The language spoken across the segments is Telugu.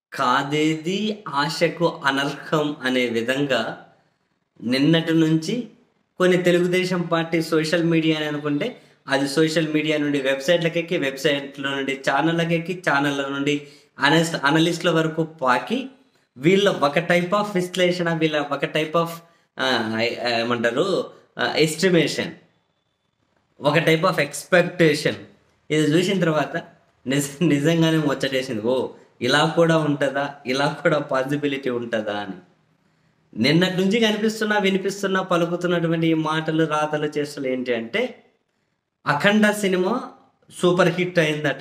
కాదేది ఆశకు అనర్హం అనే విధంగా నిన్నటి నుంచి కొన్ని తెలుగుదేశం పార్టీ సోషల్ మీడియా అని అనుకుంటే అది సోషల్ మీడియా నుండి వెబ్సైట్లకు ఎక్కి వెబ్సైట్ల నుండి ఛానళ్ళకి ఎక్కి ఛానళ్ళ నుండి అనలిస్ట్ అనలిస్ట్ల వరకు పాకి వీళ్ళ ఒక టైప్ ఆఫ్ విశ్లేషణ వీళ్ళ ఒక టైప్ ఆఫ్ ఏమంటారు ఎస్టిమేషన్ ఒక టైప్ ఆఫ్ ఎక్స్పెక్టేషన్ ఇది చూసిన తర్వాత నిజ నిజంగానే ముచ్చటేసింది ఓ ఇలా కూడా ఉంటుందా ఇలా కూడా పాసిబిలిటీ ఉంటుందా అని నిన్నటి నుంచి కనిపిస్తున్నా వినిపిస్తున్నా పలుకుతున్నటువంటి ఈ మాటలు రాతలు చేష్టలు ఏంటి అంటే అఖండ సినిమా సూపర్ హిట్ అయిందట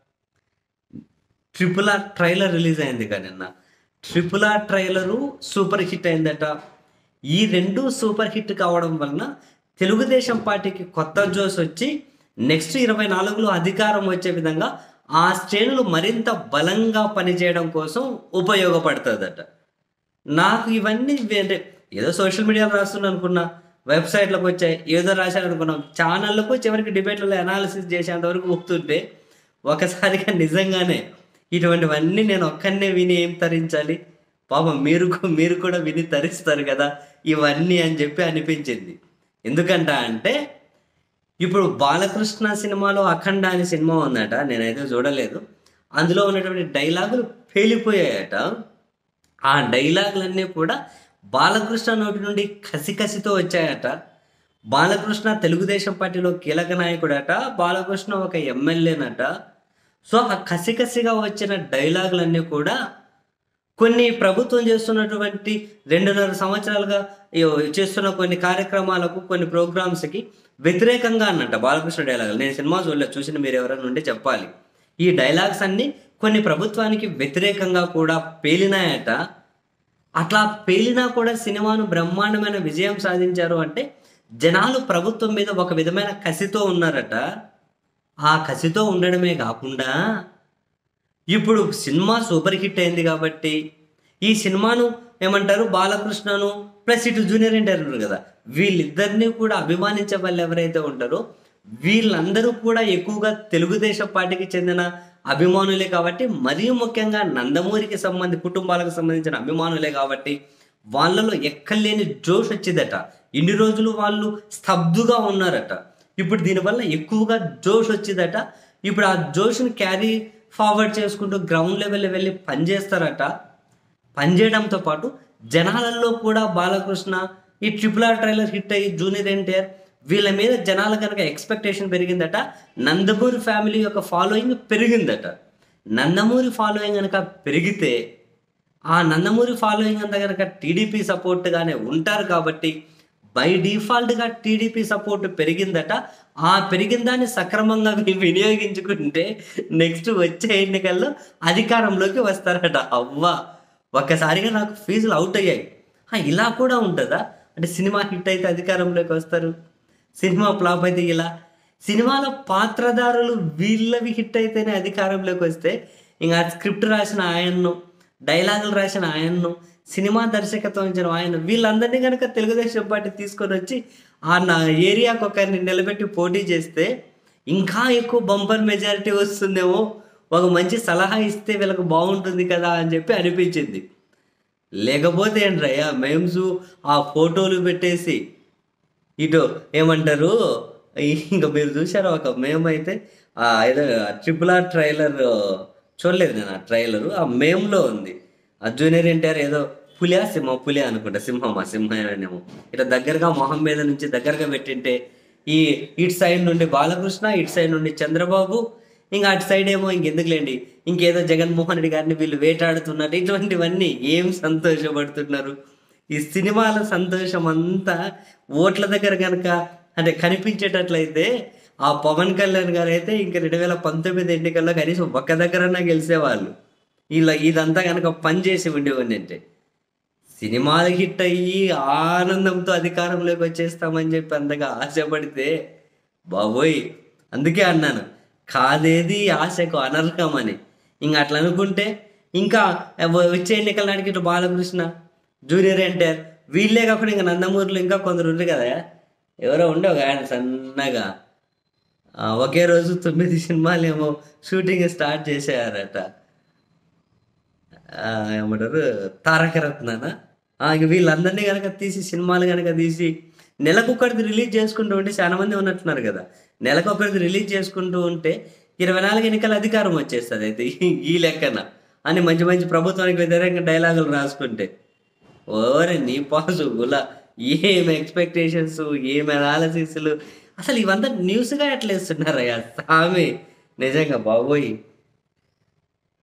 ట్రిపుల్ ఆర్ ట్రైలర్ రిలీజ్ అయింది కదా నిన్న triple R trailer super hit అయిందట ఈ రెండు సూపర్ హిట్ కావడం వలన తెలుగుదేశం పార్టీకి కొత్త జోస్ వచ్చి నెక్స్ట్ ఇరవై నాలుగులో అధికారం వచ్చే విధంగా ఆ శ్రేణులు మరింత బలంగా పనిచేయడం కోసం ఉపయోగపడుతుందట నాకు ఇవన్నీ అంటే ఏదో సోషల్ మీడియాలో రాస్తున్నా అనుకున్నా వెబ్సైట్లకు వచ్చాయి ఏదో రాశాను అనుకున్నాం ఛానళ్ళకు చివరికి డిబేట్లలో అనాలిసిస్ చేసేంత వరకు ఒప్పుతుంటే ఒకసారిగా నిజంగానే ఇటువంటివన్నీ నేను ఒక్కనే విని ఏం తరించాలి పాపం మీరు కూ- మీరు కూడా విని తరిస్తారు కదా ఇవన్నీ అని చెప్పి అనిపించింది ఎందుకంట అంటే ఇప్పుడు బాలకృష్ణ సినిమాలో అఖండ అనే సినిమా ఉందట నేనైతే చూడలేదు అందులో ఉన్నటువంటి డైలాగులు పేలిపోయాయట ఆ డైలాగులన్నీ కూడా బాలకృష్ణ నోటి నుండి కసికసితో వచ్చాయట బాలకృష్ణ తెలుగుదేశం పార్టీలో కీలక నాయకుడట బాలకృష్ణ ఒక ఎమ్మెల్యేనట సో ఆ కసికసిగా వచ్చిన డైలాగులన్నీ కూడా కొన్ని ప్రభుత్వం చేస్తున్నటువంటి రెండున్నర సంవత్సరాలుగా ఈ చేస్తున్న కొన్ని కార్యక్రమాలకు కొన్ని ప్రోగ్రామ్స్కి వ్యతిరేకంగా అన్నట్ట బాలకృష్ణ డైలాగులు నేను సినిమా చూడలేదు చూసిన మీరు ఎవరైనా ఉంటే చెప్పాలి ఈ డైలాగ్స్ అన్ని కొన్ని ప్రభుత్వానికి వ్యతిరేకంగా కూడా పేలినాయట అట్లా పేలినా కూడా సినిమాను బ్రహ్మాండమైన విజయం సాధించారు అంటే జనాలు ప్రభుత్వం మీద ఒక విధమైన కసితో ఉన్నారట ఆ కసితో ఉండడమే కాకుండా ఇప్పుడు సినిమా సూపర్ హిట్ అయింది కాబట్టి ఈ సినిమాను ఏమంటారు బాలకృష్ణను ప్లస్ ఇటు జూనియర్ ఎన్టీఆర్ ఉన్నారు కదా వీళ్ళిద్దరినీ కూడా అభిమానించే వాళ్ళు ఎవరైతే ఉంటారో వీళ్ళందరూ కూడా ఎక్కువగా తెలుగుదేశం పార్టీకి చెందిన అభిమానులే కాబట్టి మరీ ముఖ్యంగా నందమూరికి సంబంధి కుటుంబాలకు సంబంధించిన అభిమానులే కాబట్టి వాళ్ళలో ఎక్కలేని జోష్ వచ్చిందట ఇన్ని రోజులు వాళ్ళు స్తబ్దుగా ఉన్నారట ఇప్పుడు దీనివల్ల ఎక్కువగా జోష్ వచ్చిందట ఇప్పుడు ఆ జోష్ని క్యారీ ఫార్వర్డ్ చేసుకుంటూ గ్రౌండ్ లెవెల్ వెళ్ళి పనిచేస్తారట పనిచేయడంతో పాటు జనాలలో కూడా బాలకృష్ణ ఈ ట్రిపుల్ ఆర్ ట్రైలర్ హిట్ అయ్యి జూనియర్ ఎన్టీఆర్ వీళ్ళ మీద జనాల కనుక ఎక్స్పెక్టేషన్ పెరిగిందట నందమూరి ఫ్యామిలీ యొక్క ఫాలోయింగ్ పెరిగిందట నందమూరి ఫాలోయింగ్ కనుక పెరిగితే ఆ నందమూరి ఫాలోయింగ్ అంతా కనుక టీడీపీ సపోర్ట్గానే ఉంటారు కాబట్టి బై డిఫాల్ట్గా టీడీపీ సపోర్ట్ పెరిగిందట ఆ పెరిగిన దాన్ని సక్రమంగా వి- వినియోగించుకుంటే నెక్స్ట్ వచ్చే ఎన్నికల్లో అధికారంలోకి వస్తారట అవ్వా ఒక్కసారిగా నాకు ఫీజులు అవుట్ అయ్యాయి ఆ, ఇలా కూడా ఉంటుందా అంటే సినిమా హిట్ అయితే అధికారంలోకి వస్తారు సినిమా ఫ్లాప్ అయితే ఇలా సినిమాలో పాత్రధారులు వీళ్ళవి హిట్ అయితేనే అధికారంలోకి వస్తే ఇంకా స్క్రిప్ట్ రాసిన ఆయన్ను డైలాగులు రాసిన ఆయన్ను సినిమా దర్శకత్వం ఇచ్చిన ఆయన వీళ్ళందరినీ కనుక తెలుగుదేశం పార్టీ తీసుకొని వచ్చి ఆ నా ఏరియాకు ఒకరిని నిలబెట్టి పోటీ చేస్తే ఇంకా ఎక్కువ బంపర్ మెజారిటీ వస్తుందేమో ఒక మంచి సలహా ఇస్తే వీళ్ళకి బాగుంటుంది కదా అని చెప్పి అనిపించింది లేకపోతే ఏంట్రయ్యా మేమ్స్ ఆ ఫోటోలు పెట్టేసి ఇటు ఏమంటారు ఇంకా మీరు చూసారా ఒక మేము అయితే ఆ ఏదో ట్రిపుల్ ఆర్ ట్రైలర్ చూడలేదు నేను ఆ ట్రైలర్ ఆ మేమ్లో ఉంది ఆ జూనియర్ ఎన్టీఆర్ ఏదో పులియా సింహం పులి అనుకుంటా సింహమా సింహమేమో ఇట్లా దగ్గరగా మొహం మీద నుంచి దగ్గరగా పెట్టింటే ఈ ఇటు సైడ్ నుండి బాలకృష్ణ ఇటు సైడ్ నుండి చంద్రబాబు ఇంకా అటు సైడ్ ఏమో ఇంకెందుకులేండి ఇంకేదో జగన్మోహన్ రెడ్డి గారిని వీళ్ళు వేటాడుతున్నారు ఇటువంటివన్నీ ఏం సంతోషపడుతున్నారు ఈ సినిమాల సంతోషం అంతా ఓట్ల దగ్గర కనుక అంటే కనిపించేటట్లయితే ఆ పవన్ కళ్యాణ్ గారు అయితే ఇంక రెండు వేల పంతొమ్మిది ఎన్నికల్లో కనీసం ఒక్క దగ్గరన్నా గెలిచేవాళ్ళు ఇలా ఇదంతా కనుక పని చేసి ఉండేవాడిని అంటే సినిమాలు హిట్ అయ్యి ఆనందంతో అధికారంలోకి వచ్చేస్తామని చెప్పి అంతగా ఆశపడితే బాబోయ్ అందుకే అన్నాను కాదేది ఆశకు అనర్హం అని ఇంక అట్లా అనుకుంటే ఇంకా వచ్చే ఎన్నికల నాటికి ఇటు బాలకృష్ణ జూనియర్ ఎన్టీఆర్ వీళ్ళే కాకుండా ఇంకా నందమూరిలో ఇంకా కొందరు ఉండ్రు కదా ఎవరో ఉండే ఒక ఆయన సన్నగా ఆ, ఒకే రోజు తొమ్మిది సినిమాలు ఏమో షూటింగ్ స్టార్ట్ చేసేయారట ఆ, ఏమంటారు తారక రత్నాన ఆ, ఇక వీళ్ళందరినీ కనుక తీసి సినిమాలు కనుక తీసి నెలకొకరిది రిలీజ్ చేసుకుంటూ ఉంటే చాలా మంది ఉన్నట్టున్నారు కదా నెలకొకరిది రిలీజ్ చేసుకుంటూ ఉంటే ఇరవై నాలుగు ఎన్నికల అధికారం వచ్చేస్తుంది అయితే ఈ- ఈ లెక్కన అని మంచి మంచి ప్రభుత్వానికి వ్యతిరేకంగా డైలాగులు రాసుకుంటే ఓరే నీ పాసు గుల ఏం ఎక్స్పెక్టేషన్స్ ఏం అనాలసిస్లు అసలు ఇవంతా న్యూస్గా ఎట్లా వేస్తున్నారయ్యా స్వామి నిజంగా బాబోయ్